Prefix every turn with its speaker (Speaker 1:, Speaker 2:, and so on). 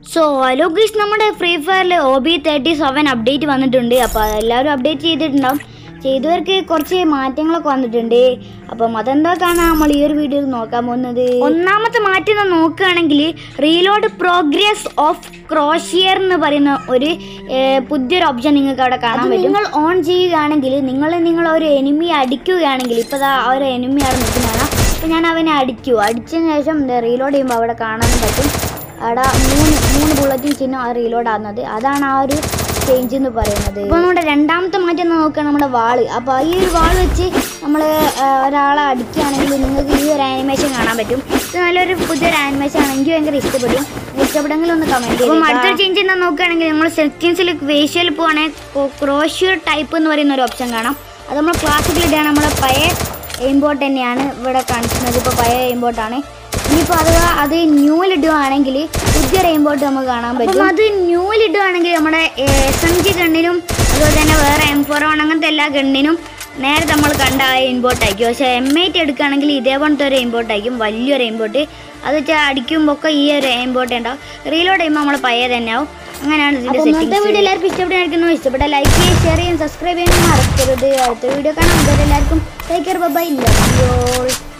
Speaker 1: so hello guys നമ്മുടെ free ഫയറിൽ O B thirty seven update വന്നിട്ടുണ്ട് അപ്പോൾ എല്ലാവരും അപ്ഡേറ്റ് ചെയ്തിട്ടുണ്ടാവും ചെയ്തവർക്ക് കുറച്ച് മാറ്റങ്ങളൊക്കെ വന്നിട്ടുണ്ട് അപ്പം അതെന്തൊക്കെയാണ് നമ്മൾ ഈ ഒരു വീഡിയോയിൽ നോക്കാൻ പോകുന്നത് ഒന്നാമത്തെ മാറ്റം ഒന്ന് നോക്കുകയാണെങ്കിൽ റീലോഡ് പ്രോഗ്രസ് ഓഫ് ക്രോഷിയർ എന്ന് പറയുന്ന ഒരു ഏർ, പുതിയൊരു ഓപ്ഷൻ നിങ്ങൾക്ക് അവിടെ കാണാൻ പറ്റും നിങ്ങൾ ഓൺ ചെയ്യുകയാണെങ്കിൽ നിങ്ങൾ നിങ്ങൾ ഒരു എനിമി അടിക്കുകയാണെങ്കിൽ ഇപ്പോൾ ആ ഒരു എനിമി അവിടെ നിൽക്കുന്നതാണ് അപ്പോൾ ഞാൻ അവനെ അടിച്ചു അടിച്ചതിന് ശേഷം റീലോഡ് ചെയ്യുമ്പോൾ അവിടെ കാണാനും പറ്റും അവിടെ മൂന്ന് മൂന്ന് ബുള്ളറ്റും ചിഹ്നം ആ റീലോഡ് ആകുന്നത് അതാണ് ആ ഒരു ചേഞ്ച് എന്ന് പറയുന്നത് ഇപ്പോൾ നമ്മുടെ രണ്ടാമത്തെ മാറ്റം നോക്കുകയാണ് നമ്മുടെ വാള് അപ്പോൾ ഈ ഒരു വാള് വെച്ച് നമ്മൾ ഒരാളെ അടിക്കുകയാണെങ്കിൽ നിങ്ങൾക്ക് ഈ ഒരു ആനിമേഷൻ കാണാൻ പറ്റും ഇത് നല്ലൊരു പുതിയൊരു ആനിമേഷൻ ആണ് എനിക്ക് ഭയങ്കര ഇഷ്ടപ്പെടും ഇഷ്ടപ്പെടുമെങ്കിൽ ഒന്ന് കമൻറ്റ് ചെയ്യും അടുത്തൊരു ചേഞ്ച് എന്താ നോക്കുകയാണെങ്കിൽ നമ്മൾ സെറ്റിങ്സിൽ വേഷ്യൽ പോവാണെങ്കിൽ ക്രോഷ്യർ ടൈപ്പ് എന്ന് പറയുന്ന ഒരു ഓപ്ഷൻ കാണാം അത് നമ്മൾ ക്ലാസിക്കൽ ഇടുകയാണ് നമ്മുടെ പഴയ എയിംബോട്ട് തന്നെയാണ് ഇവിടെ കാണിക്കുന്നത് ഇപ്പോൾ പഴയ എയിംബോട്ടാണ് ഇനിയിപ്പോൾ അത് അത് ന്യൂലിടുകയാണെങ്കിൽ പുതിയ റെയിൻബോട്ട് നമുക്ക് കാണാൻ പറ്റും അത് ന്യൂലിടുകയാണെങ്കിൽ നമ്മുടെ എസ് എം ജി ഗണ്ണിനും അതുപോലെ തന്നെ വേറെ എം ഫോർ വൺ അങ്ങനത്തെ എല്ലാ ഗണ്ണിനും നേരെ നമ്മൾ കണ്ട ആ ഇമ്പോർട്ട് ആയിരിക്കും പക്ഷേ എം എയ്റ്റ് എടുക്കുകയാണെങ്കിൽ ഇതേപോലത്തെ ഒരു ഇമ്പോർട്ട് ആയിരിക്കും വലിയൊരു ഇമ്പോർട്ട് അത് വെച്ചാൽ അടിക്കുമ്പോൾ ഒക്കെ ഈ ഒരു ഇമ്പോർട്ട് ഉണ്ടാവും റീലോഡ് ചെയ്യുമ്പോൾ നമ്മൾ പഴയ തന്നെ ആവും അങ്ങനെയാണ് ഇതിന്റെ സെറ്റിംഗ്സ് വീഡിയോ എല്ലാവർക്കും ഇഷ്ടപ്പെട്ടായിരിക്കുന്നു ഇഷ്ടപ്പെട്ട ലൈക്ക് ചെയ്യുക ഷെയർ ചെയ്യാൻ സബ്സ്ക്രൈബ് ചെയ്യാൻ മറക്കരുത് അടുത്ത വീഡിയോ കാണാം ഇതുവരെ എല്ലാവർക്കും take care bye love U